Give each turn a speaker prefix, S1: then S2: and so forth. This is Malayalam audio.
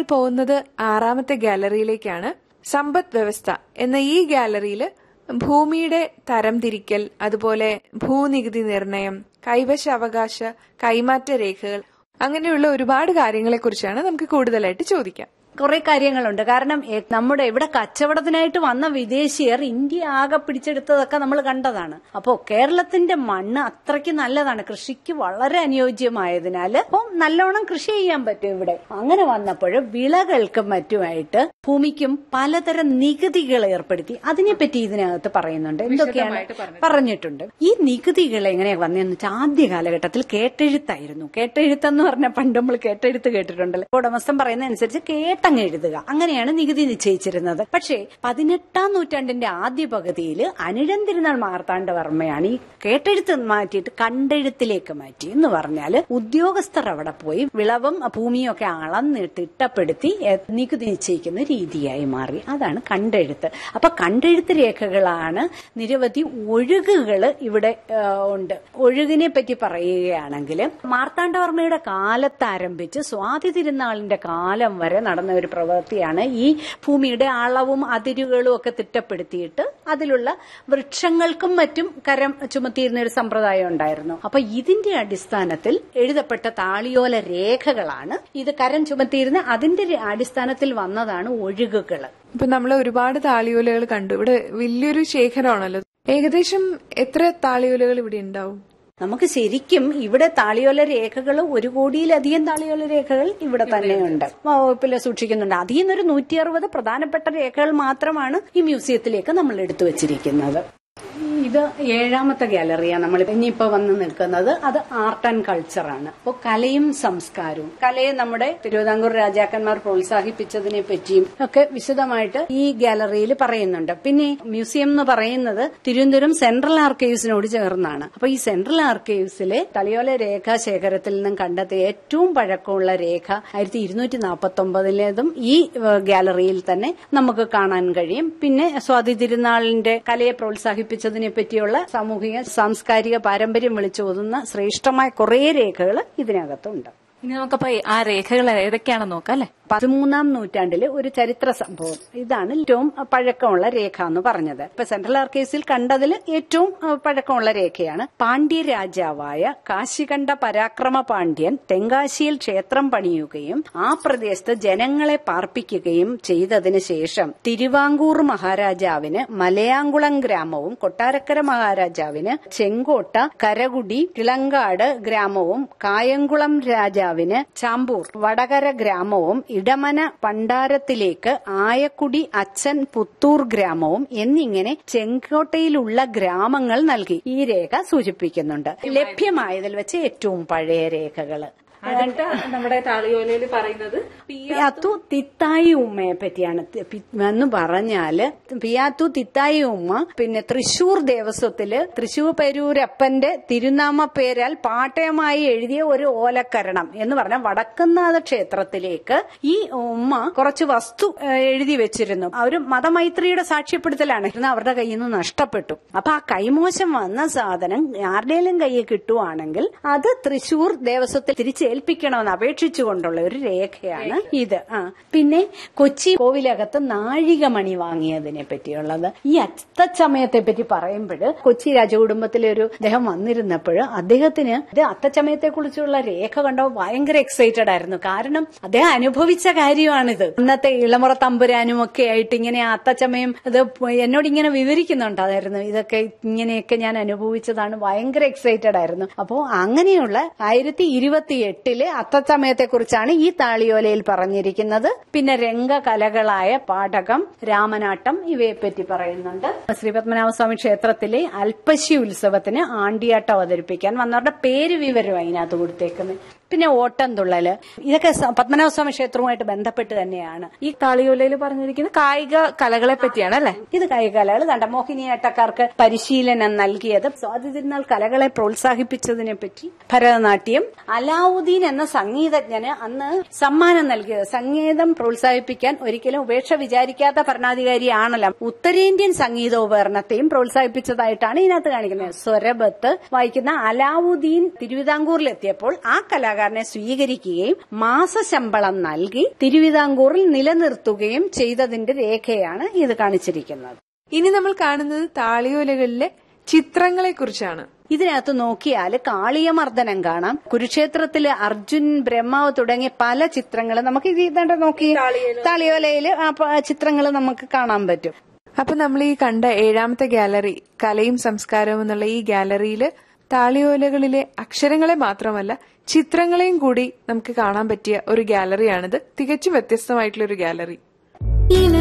S1: പോകുന്നത് ആറാമത്തെ ഗാലറിയിലേക്കാണ് സമ്പദ് വ്യവസ്ഥ എന്ന ഈ ഗാലറിയിൽ ഭൂമിയുടെ തരംതിരിക്കൽ അതുപോലെ ഭൂനികുതി നിർണയം കൈവശ അവകാശ കൈമാറ്റ രേഖകൾ അങ്ങനെയുള്ള ഒരുപാട് കാര്യങ്ങളെക്കുറിച്ചാണ് നമുക്ക് കൂടുതലായിട്ട് ചോദിക്കാം
S2: കുറെ കാര്യങ്ങളുണ്ട് കാരണം എ- നമ്മുടെ ഇവിടെ കച്ചവടത്തിനായിട്ട് വന്ന വിദേശീയർ ഇന്ത്യ ആകെ പിടിച്ചെടുത്തതൊക്കെ നമ്മൾ കണ്ടതാണ് അപ്പോ കേരളത്തിന്റെ മണ്ണ് അത്രയ്ക്ക് നല്ലതാണ് കൃഷിക്ക് വളരെ അനുയോജ്യമായതിനാൽ അപ്പം നല്ലോണം കൃഷി ചെയ്യാൻ പറ്റും ഇവിടെ അങ്ങനെ വന്നപ്പോൾ വിളകൾക്കും മറ്റുമായിട്ട് ഭൂമിക്കും പലതരം നികുതികൾ ഏർപ്പെടുത്തി അതിനെപ്പറ്റി ഇതിനകത്ത് പറയുന്നുണ്ട് എന്തൊക്കെയാണ് പറഞ്ഞിട്ടുണ്ട് ഈ നികുതികൾ എങ്ങനെയാ വന്നതെന്ന് വെച്ചാൽ ആദ്യ കാലഘട്ടത്തിൽ കേട്ടെഴുത്തായിരുന്നു കേട്ടെഴുത്തെന്ന് പറഞ്ഞ പണ്ട് നമ്മൾ കേട്ടെഴുത്ത് കേട്ടിട്ടുണ്ടല്ലോ ഉടമസ്ഥൻ പറയുന്ന അനുസരിച്ച് കേട്ടങ്ങ് എഴുതുക അങ്ങനെയാണ് നികുതി നിശ്ചയിച്ചിരുന്നത് പക്ഷേ പതിനെട്ടാം നൂറ്റാണ്ടിന്റെ ആദ്യ പകുതിയിൽ അനിഴം തിരുനാൾ മാർത്താണ്ഡവർമ്മയാണ് ഈ കേട്ടെഴുത്ത് മാറ്റിയിട്ട് കണ്ടെഴുത്തിലേക്ക് മാറ്റി എന്ന് പറഞ്ഞാല് ഉദ്യോഗസ്ഥർ അവിടെ പോയി വിളവും ഭൂമിയും ഒക്കെ അളന്ന് തിട്ടപ്പെടുത്തി എ, നികുതി നിശ്ചയിക്കുന്ന രീതിയായി മാറി അതാണ് കണ്ടെഴുത്ത് അപ്പൊ കണ്ടെഴുത്ത് രേഖകളാണ് നിരവധി ഒഴുകുകൾ ഇവിടെ ആ, ഉണ്ട് ഒഴുകിനെ പറ്റി പറയുകയാണെങ്കിൽ മാർത്താണ്ഡവർമ്മയുടെ കാലത്ത് ആരംഭിച്ച് സ്വാതി തിരുനാളിന്റെ കാലം വരെ നടന്ന ഒരു പ്രവൃത്തിയാണ് ഈ ഭൂമിയുടെ അളവും അതിരുകളും ഒക്കെ തിട്ടപ്പെടുത്തിയിട്ട് അതിലുള്ള വൃക്ഷങ്ങൾക്കും മറ്റും കരം ചുമത്തിയിരുന്ന ഒരു സമ്പ്രദായം ഉണ്ടായിരുന്നു അപ്പൊ ഇതിന്റെ അടിസ്ഥാനത്തിൽ എഴുതപ്പെട്ട താളിയോല രേഖകളാണ് ഇത് കരം ചുമത്തിയിരുന്ന അതിന്റെ ര- അടിസ്ഥാനത്തിൽ വന്നതാണ് ഒഴുകുകൾ
S1: ഇപ്പൊ നമ്മൾ ഒരുപാട് താളിയോലകൾ കണ്ടു ഇവിടെ വലിയൊരു ശേഖരമാണല്ലോ ഏകദേശം എത്ര താളിയോലകൾ ഇവിടെ ഉണ്ടാവും
S2: നമുക്ക് ശരിക്കും ഇവിടെ താളിയോല രേഖകൾ ഒരു കോടിയിലധികം താളിയോല രേഖകൾ ഇവിടെ തന്നെയുണ്ട് വകുപ്പിൽ സൂക്ഷിക്കുന്നുണ്ട് അതിൽ നിന്നൊരു നൂറ്റി അറുപത് പ്രധാനപ്പെട്ട രേഖകൾ മാത്രമാണ് ഈ മ്യൂസിയത്തിലേക്ക് നമ്മൾ എടുത്തു വച്ചിരിക്കുന്നത് ഇത് ഏഴാമത്തെ ഗാലറിയാണ് നമ്മൾ ഇനിയിപ്പോ വന്ന് നിൽക്കുന്നത് അത് ആർട്ട് ആൻഡ് കൾച്ചറാണ് അപ്പോൾ കലയും സംസ്കാരവും കലയെ നമ്മുടെ തിരുവിതാംകൂർ രാജാക്കന്മാർ പ്രോത്സാഹിപ്പിച്ചതിനെ പറ്റിയും ഒക്കെ വിശദമായിട്ട് ഈ ഗാലറിയിൽ പറയുന്നുണ്ട് പിന്നെ മ്യൂസിയം എന്ന് പറയുന്നത് തിരുവനന്തപുരം സെൻട്രൽ ആർക്കൈവ്സിനോട് ചേർന്നാണ് അപ്പൊ ഈ സെൻട്രൽ ആർക്കൈവ്സിലെ തളിയോല രേഖാ ശേഖരത്തിൽ നിന്നും കണ്ടെത്തിയ ഏറ്റവും പഴക്കമുള്ള രേഖ ആയിരത്തി ഇരുന്നൂറ്റി നാൽപ്പത്തി ഒമ്പതിലേതും ഈ ഏഹ്, ഗാലറിയിൽ തന്നെ നമുക്ക് കാണാൻ കഴിയും പിന്നെ സ്വാതി തിരുനാളിന്റെ കലയെ പ്രോത്സാഹിപ്പിച്ചതിനെ പറ്റിയുള്ള സാമൂഹിക സാംസ്കാരിക പാരമ്പര്യം വിളിച്ചോതുന്ന ശ്രേഷ്ഠമായ കുറേ രേഖകൾ ഇതിനകത്തുണ്ട്
S3: ഇനി നമുക്കപ്പോ ആ രേഖകൾ ഏതൊക്കെയാണെന്ന് നോക്കാം അല്ലെ
S2: പതിമൂന്നാം നൂറ്റാണ്ടിലെ ഒരു ചരിത്ര സംഭവം ഇതാണ് ഏറ്റവും പഴക്കമുള്ള രേഖ എന്ന് പറഞ്ഞത് ഇപ്പൊ സെൻട്രൽ ആർക്കേസിൽ കണ്ടതിൽ ഏറ്റവും അഹ്, പഴക്കമുള്ള രേഖയാണ് പാണ്ഡ്യ രാജാവായ കാശികണ്ഠ പരാക്രമ പാണ്ഡ്യൻ തെങ്കാശിയിൽ ക്ഷേത്രം പണിയുകയും ആ പ്രദേശത്ത് ജനങ്ങളെ പാർപ്പിക്കുകയും ചെയ്തതിനു ശേഷം തിരുവാങ്കൂർ മഹാരാജാവിന് മലയാങ്കുളം ഗ്രാമവും കൊട്ടാരക്കര മഹാരാജാവിന് ചെങ്കോട്ട കരകുടി ഇളങ്കാട് ഗ്രാമവും കായംകുളം രാജാവിന് ചാമ്പൂർ വടകര ഗ്രാമവും ഇടമന പണ്ടാരത്തിലേക്ക് ആയക്കുടി അച്ഛൻ പുത്തൂർ ഗ്രാമവും എന്നിങ്ങനെ ചെങ്കോട്ടയിലുള്ള ഗ്രാമങ്ങൾ നൽകി ഈ രേഖ സൂചിപ്പിക്കുന്നുണ്ട് ലഭ്യമായതിൽ വെച്ച് ഏറ്റവും പഴയ രേഖകള്
S3: അടുത്ത നമ്മുടെ താളിയോലയിൽ പറയുന്നത്
S2: പിയാത്തു തിത്തായി ഉമ്മയെ പറ്റിയാണ് തി- പി- എന്ന് പറഞ്ഞാല് പിയാത്തു തിത്തായി ഉമ്മ പിന്നെ തൃശൂർ ദേവസ്വത്തില് തൃശൂർ പെരൂരപ്പന്റെ തിരുനാമ പേരാൽ പാട്ടയമായി എഴുതിയ ഒരു ഓലക്കരണം എന്ന് പറഞ്ഞ വടക്കുന്നാഥ ക്ഷേത്രത്തിലേക്ക് ഈ ഉമ്മ കുറച്ച് വസ്തു ഏഹ്, എഴുതി വെച്ചിരുന്നു ഒരു മതമൈത്രിയുടെ സാക്ഷ്യപ്പെടുത്തലാണ് ഇരുന്ന് അവരുടെ കയ്യിൽ നിന്ന് നഷ്ടപ്പെട്ടു അപ്പൊ ആ കൈമോശം വന്ന സാധനം ആരുടെയും കയ്യിൽ കിട്ടുവാണെങ്കിൽ അത് തൃശൂർ ദേവസ്വത്തിൽ തിരിച്ചേൽപ്പിക്കണമെന്ന് അപേക്ഷിച്ചുകൊണ്ടുള്ള ഒരു രേഖയാണ് ഇത് ആ പിന്നെ കൊച്ചി കോവിലകത്ത് നാഴികമണി വാങ്ങിയതിനെ പറ്റിയുള്ളത് ഈ അത്തച്ചമയത്തെ പറ്റി പറയുമ്പോൾ കൊച്ചി രാജകുടുംബത്തിലെ ഒരു അദ്ദേഹം വന്നിരുന്നപ്പോൾ അദ്ദേഹത്തിന് ഇത് അത്തച്ചമയത്തെ കുറിച്ചുള്ള രേഖ കണ്ടപ്പോൾ ഭയങ്കര എക്സൈറ്റഡ് ആയിരുന്നു കാരണം അദ്ദേഹം അനുഭവിച്ച കാര്യമാണിത് ഇന്നത്തെ ഇളമുറ തമ്പുരാനും ഒക്കെ ആയിട്ട് ഇങ്ങനെ ആ അത്തച്ചമയം ഇത് എന്നോട് ഇങ്ങനെ വിവരിക്കുന്നുണ്ടായിരുന്നു ഇതൊക്കെ ഇങ്ങനെയൊക്കെ ഞാൻ അനുഭവിച്ചതാണ് ഭയങ്കര എക്സൈറ്റഡ് ആയിരുന്നു അപ്പോ അങ്ങനെയുള്ള ആയിരത്തി ഇരുപത്തി എട്ടില് അത്തച്ചമയത്തെ കുറിച്ചാണ് ഈ താളിയോലയിൽ പറഞ്ഞിരിക്കുന്നത് പിന്നെ രംഗകലകളായ പാഠകം രാമനാട്ടം ഇവയെ പറ്റി പറയുന്നുണ്ട് ശ്രീപത്മനാഭസ്വാമി ക്ഷേത്രത്തിലെ അൽപ്പശി ഉത്സവത്തിന് ആണ്ടിയാട്ടം അവതരിപ്പിക്കാൻ വന്നവരുടെ പേര് വിവരം അതിനകത്ത് കൊടുത്തേക്കുന്നത് പിന്നെ ഓട്ടം തുള്ളല് ഇതൊക്കെ സ- പത്മനാഭസ്വാമി ക്ഷേത്രവുമായിട്ട് ബന്ധപ്പെട്ട് തന്നെയാണ്
S1: ഈ താളിയോലയിൽ പറഞ്ഞിരിക്കുന്ന കായിക കലകളെ പറ്റിയാണ് അല്ലെ
S2: ഇത് കൈകലകൾ കണ്ട മോഹിനിയാട്ടക്കാർക്ക് പരിശീലനം നൽകിയത് സ്വാതി തിരുനാൾ കലകളെ പ്രോത്സാഹിപ്പിച്ചതിനെ പറ്റി ഭരതനാട്യം അലാവുദ്ദീൻ എന്ന സംഗീതജ്ഞന് അന്ന് സമ്മാനം നൽകിയത് സംഗീതം പ്രോത്സാഹിപ്പിക്കാൻ ഒരിക്കലും ഉപേക്ഷ വിചാരിക്കാത്ത ഭരണാധികാരിയാണല്ലോ ഉത്തരേന്ത്യൻ സംഗീതോപകരണത്തെയും പ്രോത്സാഹിപ്പിച്ചതായിട്ടാണ് ഇതിനകത്ത് കാണിക്കുന്നത് സ്വരബത്ത് വായിക്കുന്ന അലാവുദ്ദീൻ തിരുവിതാംകൂറിലെത്തിയപ്പോൾ ആ കലാകാരൻ കലാകാരനെ സ്വീകരിക്കുകയും മാസശമ്പളം നൽകി തിരുവിതാംകൂറിൽ നിലനിർത്തുകയും ചെയ്തതിന്റെ രേഖയാണ് ഇത് കാണിച്ചിരിക്കുന്നത്
S1: ഇനി നമ്മൾ കാണുന്നത് താളിയോലകളിലെ ചിത്രങ്ങളെ കുറിച്ചാണ്
S2: ഇതിനകത്ത് നോക്കിയാൽ കാളിയമർദ്ദനം കാണാം കുരുക്ഷേത്രത്തില് അർജുൻ ബ്രഹ്മാവ് തുടങ്ങിയ പല ചിത്രങ്ങൾ നമുക്ക് ഇത് ഇതാണ്ട് നോക്കി താളിയോലയില് ചിത്രങ്ങൾ നമുക്ക് കാണാൻ പറ്റും
S1: അപ്പൊ നമ്മൾ ഈ കണ്ട ഏഴാമത്തെ ഗാലറി കലയും സംസ്കാരവും എന്നുള്ള ഈ ഗാലറിയില് താളിയോലകളിലെ അക്ഷരങ്ങളെ മാത്രമല്ല ചിത്രങ്ങളെയും കൂടി നമുക്ക് കാണാൻ പറ്റിയ ഒരു ഗാലറിയാണിത് തികച്ചും വ്യത്യസ്തമായിട്ടുള്ള ഒരു ഗാലറി